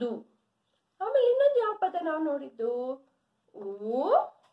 ಊದು ಆಮೇಲೆ ಇನ್ನೊಂದು ಯಾವ ಪದ ನಾವು ನೋಡಿದ್ದು ಊ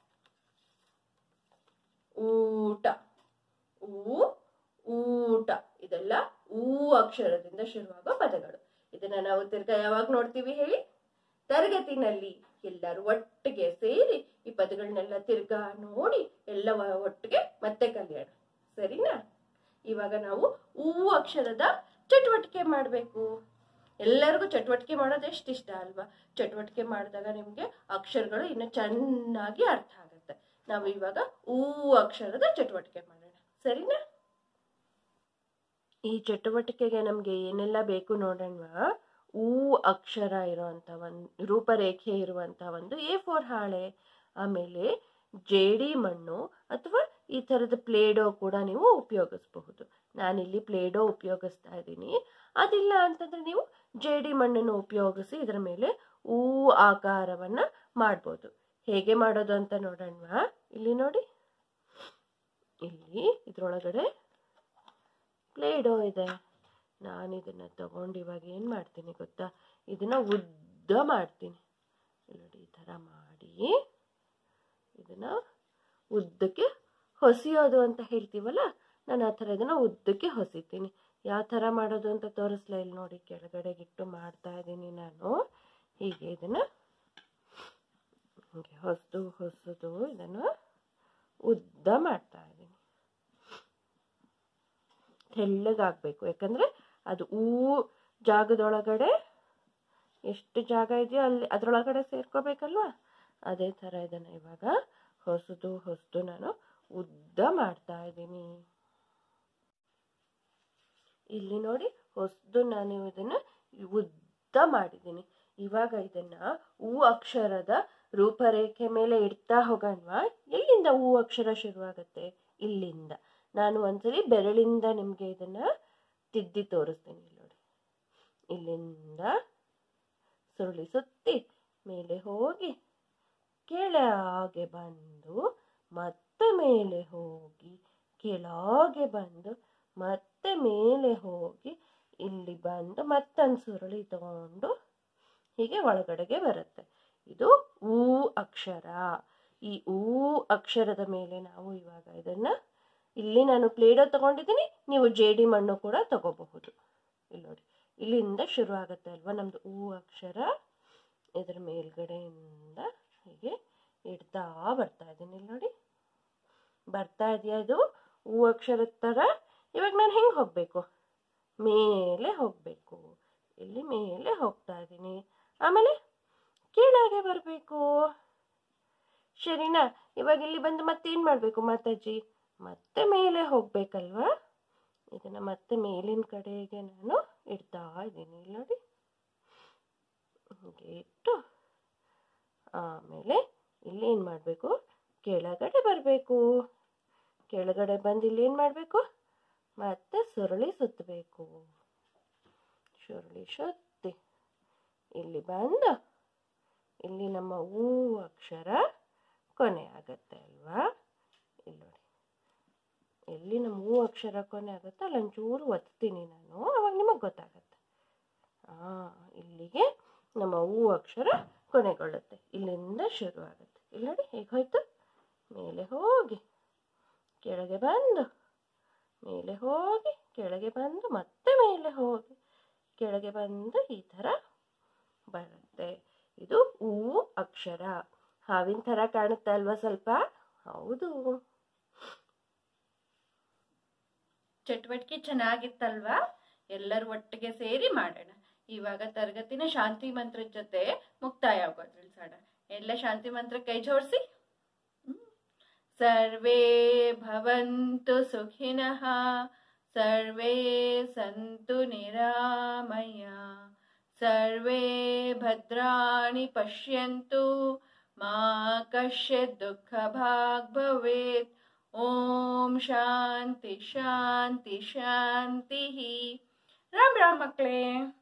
ಊಟ ಊ ಊಟ ಇದೆಲ್ಲ ಊ ಅಕ್ಷರದಿಂದ ಶುರುವಾಗೋ ಪದಗಳು ಇದನ್ನ ನಾವು ತಿರ್ಗಾ ಯಾವಾಗ ನೋಡ್ತೀವಿ ಹೇಳಿ ತರಗತಿನಲ್ಲಿ ಎಲ್ಲರೂ ಒಟ್ಟಿಗೆ ಸೇರಿ ಈ ಪದಗಳನ್ನೆಲ್ಲ ತಿರ್ಗಾ ನೋಡಿ ಎಲ್ಲ ವ- ಒಟ್ಟಿಗೆ ಮತ್ತೆ ಕಲಿಯೋಣ ಸರಿನಾ ಇವಾಗ ನಾವು ಊ ಅಕ್ಷರದ ಚಟುವಟಿಕೆ ಮಾಡಬೇಕು ಎಲ್ಲರಿಗೂ ಚಟುವಟಿಕೆ ಮಾಡೋದು ಎಷ್ಟು ಇಷ್ಟ ಅಲ್ವಾ ಚಟುವಟಿಕೆ ಮಾಡಿದಾಗ ನಿಮಗೆ ಅಕ್ಷರಗಳು ಇನ್ನು ಚೆನ್ನಾಗಿ ಅರ್ಥ ಆಗುತ್ತೆ ನಾವು ಇವಾಗ ಊ ಅಕ್ಷರದ ಚಟುವಟಿಕೆ ಮಾಡೋಣ ಸರಿನಾ ಈ ಚಟುವಟಿಕೆಗೆ ನಮಗೆ ಏನೆಲ್ಲ ಬೇಕು ನೋಡೋಣ ಊ ಅಕ್ಷರ ಇರುವಂತ ಒಂದು ರೂಪರೇಖೆ ಇರುವಂತ ಒಂದು ಎ ಫೋರ್ ಹಾಳೆ ಆಮೇಲೆ ಜೇಡಿ ಮಣ್ಣು ಅಥವಾ ಈ ಥರದ ಪ್ಲೇಡೋ ಕೂಡ ನೀವು ಉಪಯೋಗಿಸಬಹುದು ನಾನಿಲ್ಲಿ ಪ್ಲೇಡೋ ಉಪಯೋಗಿಸ್ತಾ ಇದ್ದೀನಿ ಅದಿಲ್ಲ ಅಂತಂದ್ರೆ ನೀವು ಜೇಡಿ ಮಣ್ಣನ್ನು ಉಪಯೋಗಿಸಿ ಇದರ ಮೇಲೆ ಹೂ ಆಕಾರವನ್ನ ಮಾಡ್ಬೋದು ಹೇಗೆ ಮಾಡೋದು ಅಂತ ನೋಡೋಣವಾ ಇಲ್ಲಿ ನೋಡಿ ಇಲ್ಲಿ ಇದ್ರೊಳಗಡೆ ಪ್ಲೇಡೋ ಇದೆ ನಾನು ಇದನ್ನ ತಗೊಂಡು ಇವಾಗ ಏನು ಮಾಡ್ತೀನಿ ಗೊತ್ತಾ ಇದನ್ನ ಉದ್ದ ಮಾಡ್ತೀನಿ ಇಲ್ಲಿ ನೋಡಿ ಈ ಥರ ಮಾಡಿ ಇದನ್ನ ಉದ್ದಕ್ಕೆ ಹೊಸಿಯೋದು ಅಂತ ಹೇಳ್ತೀವಲ್ಲ ನಾನು ಆ ಥರ ಇದನ್ನ ಉದ್ದಕ್ಕೆ ಹೊಸಿತೀನಿ ಯಾವ ಥರ ಮಾಡೋದು ಅಂತ ತೋರಿಸ್ಲಾ ಇಲ್ಲಿ ನೋಡಿ ಕೆಳಗಡೆಗಿಟ್ಟು ಮಾಡ್ತಾ ಇದ್ದೀನಿ ನಾನು ಹೀಗೆ ಇದನ್ನ ಹೀಗೆ ಹೊಸದು ಹೊಸದು ಇದನ್ನು ಉದ್ದ ಮಾಡ್ತಾ ಇದ್ದೀನಿ ತೆಳ್ಳಗಾಗಬೇಕು ಯಾಕಂದರೆ ಅದು ಹೂ ಜಾಗದೊಳಗಡೆ ಎಷ್ಟು ಜಾಗ ಇದೆಯೋ ಅಲ್ಲಿ ಅದರೊಳಗಡೆ ಸೇರ್ಕೋಬೇಕಲ್ವಾ ಅದೇ ಥರ ಇದನ್ನು ಇವಾಗ ಹೊಸದು ಹೊಸದು ನಾನು ಉದ್ದ ಮಾಡ್ತಾ ಇದ್ದೀನಿ ಇಲ್ಲಿ ನೋಡಿ ಹೊಸದು ನಾನು ಇದನ್ನು ಉದ್ದ ಮಾಡಿದ್ದೀನಿ ಇವಾಗ ಇದನ್ನ ಹೂ ಅಕ್ಷರದ ರೂಪರೇಖೆ ಮೇಲೆ ಇಡ್ತಾ ಹೋಗೋಣವಾ ಎಲ್ಲಿಂದ ಹೂ ಅಕ್ಷರ ಶುರುವಾಗುತ್ತೆ ಇಲ್ಲಿಂದ ನಾನು ಒಂದ್ಸಲಿ ಬೆರಳಿಂದ ನಿಮಗೆ ಇದನ್ನ ತಿದ್ದಿ ತೋರಿಸ್ತೀನಿ ಇಲ್ಲಿ ನೋಡಿ ಇಲ್ಲಿಂದ ಸುರುಳಿ ಸುತ್ತಿ ಮೇಲೆ ಹೋಗಿ ಕೆಳಗೆ ಬಂದು ಮತ್ತೆ ಮೇಲೆ ಹೋಗಿ ಕೆಳಗೆ ಬಂದು ಮತ್ತೆ ಮೇಲೆ ಹೋಗಿ ಇಲ್ಲಿ ಬಂದು ಮತ್ತೊಂದು ಸುರುಳಿ ತಗೊಂಡು ಹೀಗೆ ಒಳಗಡೆಗೆ ಬರುತ್ತೆ ಇದು ಊ ಅಕ್ಷರ ಈ ಊ ಅಕ್ಷರದ ಮೇಲೆ ನಾವು ಇವಾಗ ಇದನ್ನ ಇಲ್ಲಿ ನಾನು ಪ್ಲೇಡೋ ತಗೊಂಡಿದ್ದೀನಿ ನೀವು ಜೇಡಿ ಮಣ್ಣು ಕೂಡ ತಗೋಬಹುದು ಇಲ್ಲಿ ನೋಡಿ ಇಲ್ಲಿಂದ ಶುರು ಆಗುತ್ತೆ ಅಲ್ವಾ ನಮ್ದು ಊ ಅಕ್ಷರ ಇದರ ಮೇಲ್ಗಡೆಯಿಂದ ಹೀಗೆ ಇಡ್ತಾ ಬರ್ತಾ ಇದ್ದೀನಿ ಇಲ್ಲಿ ನೋಡಿ ಬರ್ತಾ ಇದೆಯಾ ಅದು ಹೂ ಅಕ್ಷರದ ಥರ ಇವಾಗ ನಾನು ಹೆಂಗೆ ಹೋಗಬೇಕು ಮೇಲೆ ಹೋಗಬೇಕು ಇಲ್ಲಿ ಮೇಲೆ ಹೋಗ್ತಾ ಇದ್ದೀನಿ ಆಮೇಲೆ ಕೆಳಗೆ ಬರಬೇಕು ಸರಿನಾ ಇವಾಗ ಇಲ್ಲಿ ಬಂದು ಮತ್ತೆ ಏನು ಮಾಡಬೇಕು ಮಾತಾಜಿ ಮತ್ತೆ ಮೇಲೆ ಹೋಗ್ಬೇಕಲ್ವಾ ಇದನ್ನು ಮತ್ತೆ ಮೇಲಿನ ಕಡೆಗೆ ನಾನು ಇಡ್ತಾ ಇದ್ದೀನಿ ಇಲ್ಲಿ ನೋಡಿ ಹೀಗೆ ಇಟ್ಟು ಆಮೇಲೆ ಇಲ್ಲಿ ಏನು ಮಾಡಬೇಕು ಕೆಳಗಡೆ ಬರಬೇಕು ಕೆಳಗಡೆ ಬಂದು ಇಲ್ಲಿ ಏನು ಮಾಡಬೇಕು ಮತ್ತೆ ಸುರುಳಿ ಸುತ್ತಬೇಕು ಸುರುಳಿ ಸುತ್ತಿ ಇಲ್ಲಿ ಬಂದು ಇಲ್ಲಿ ನಮ್ಮ ಹೂ ಅಕ್ಷರ ಕೊನೆ ಆಗತ್ತೆ ಅಲ್ವಾ ಇಲ್ಲಿ ನೋಡಿ ಎಲ್ಲಿ ನಮ್ಮ ಹೂ ಅಕ್ಷರ ಕೊನೆ ಆಗುತ್ತೋ ಅಲ್ಲಿ ಒಂಚೂರು ಒತ್ತೀನಿ ನಾನು ಅವಾಗ ನಿಮಗೆ ಗೊತ್ತಾಗತ್ತೆ ಹಾಂ ಇಲ್ಲಿಗೆ ನಮ್ಮ ಹೂ ಅಕ್ಷರ ಕೊನೆಗೊಳ್ಳುತ್ತೆ ಇಲ್ಲಿಂದ ಶುರು ಆಗುತ್ತೆ ಇಲ್ಲಿ ನೋಡಿ ಹೇಗೆ ಹೋಯ್ತು ಮೇಲೆ ಹೋಗಿ ಕೆಳಗೆ ಬಂದು ಮೇಲೆ ಹೋಗಿ ಕೆಳಗೆ ಬಂದು ಮತ್ತೆ ಮೇಲೆ ಹೋಗಿ ಕೆಳಗೆ ಬಂದು ಈ ಥರ ಬರುತ್ತೆ ಇದು ಹೂ ಅಕ್ಷರ ಹಾವಿನ ಥರ ಕಾಣುತ್ತೆ ಅಲ್ವಾ ಸ್ವಲ್ಪ ಹೌದು ಚಟುವಟಿಕೆ ಚೆನ್ನಾಗಿತ್ತಲ್ವಾ ಎಲ್ಲರೂ ಒಟ್ಟಿಗೆ ಸೇರಿ ಮಾಡೋಣ ಇವಾಗ ತರಗತಿನ ಶಾಂತಿ ಮಂತ್ರದ ಜೊತೆ ಮುಕ್ತಾಯ ಆಗೋದು ತಿಳಿಸೋಣ ಎಲ್ಲ ಶಾಂತಿ ಮಂತ್ರ ಕೈ ಜೋಡಿಸಿ ಸರ್ವೇ ಭವಂತು ಸುಖಿನಃ ಸರ್ವೇ ಸಂತು ನಿರಾಮಯ ಸರ್ವೇ ಭದ್ರಾಣಿ ಪಶ್ಯಂತು ಮಾ ಕಶ್ಚಿತ್ ದುಃಖ ಭಾಗ್ ಭವೇತ್ ಓಂ ಶಾಂತಿ ಶಾಂತಿ ಶಾಂತಿ ರಾಮ್ ರಾಮ್ ಮಕ್ಕಳೇ